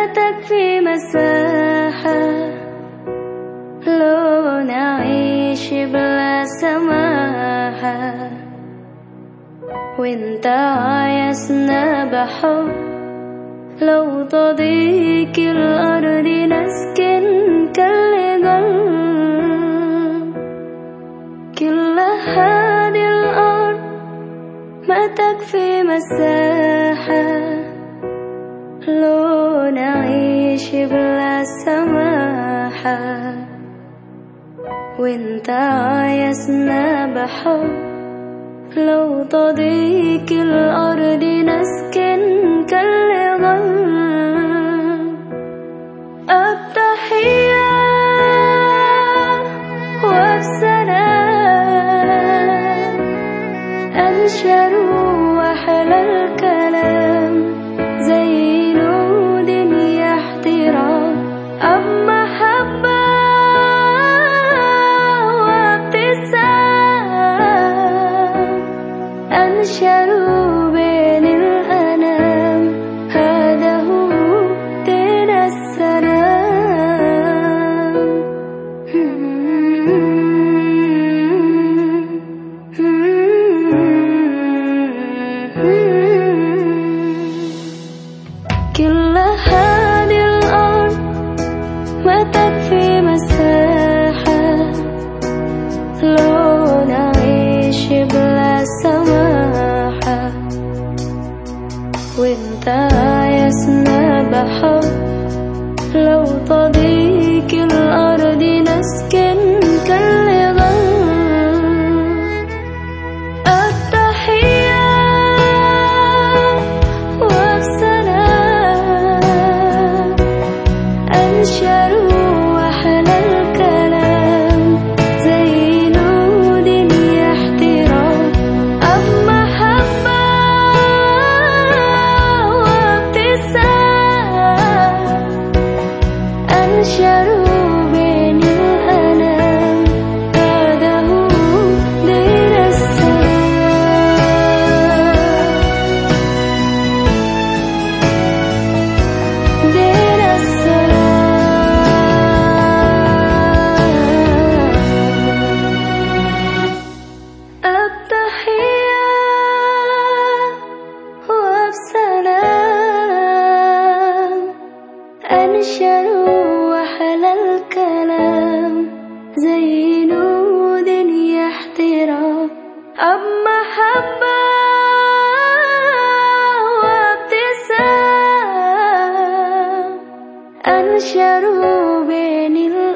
تكفي مساحة لو نعيش بلا سماحة وانت عايزنا بحب لو تضيق الأرض نسكن كل قلب كل هذه الأرض ما تكفي مساحة لو نعيش بلا سماحة وانت عايزنا بحب لو تضيق الأرض نسكن كالغم التحية وبسلام أنشر وحلى الكلام زي نود احترام أب محبة وابتسام أنشروا بين الأنام هذا هو دين السلام كل هذه الأرض ما تكفي مساحة لو نعيش بلا سماحة وانت عايزنا بحب لو تضيق الأرض نسكن كالغم التحية وبسلام أنشروا وحلى الكلام زي نود احترام أب محبة وابتسام أنشروا بين الأنام هذا هو دين السلام دين السلام التحية وبسلام أنشروا وحلى الكلام زي نود احترام أب محبة وابتسام أنشروا بين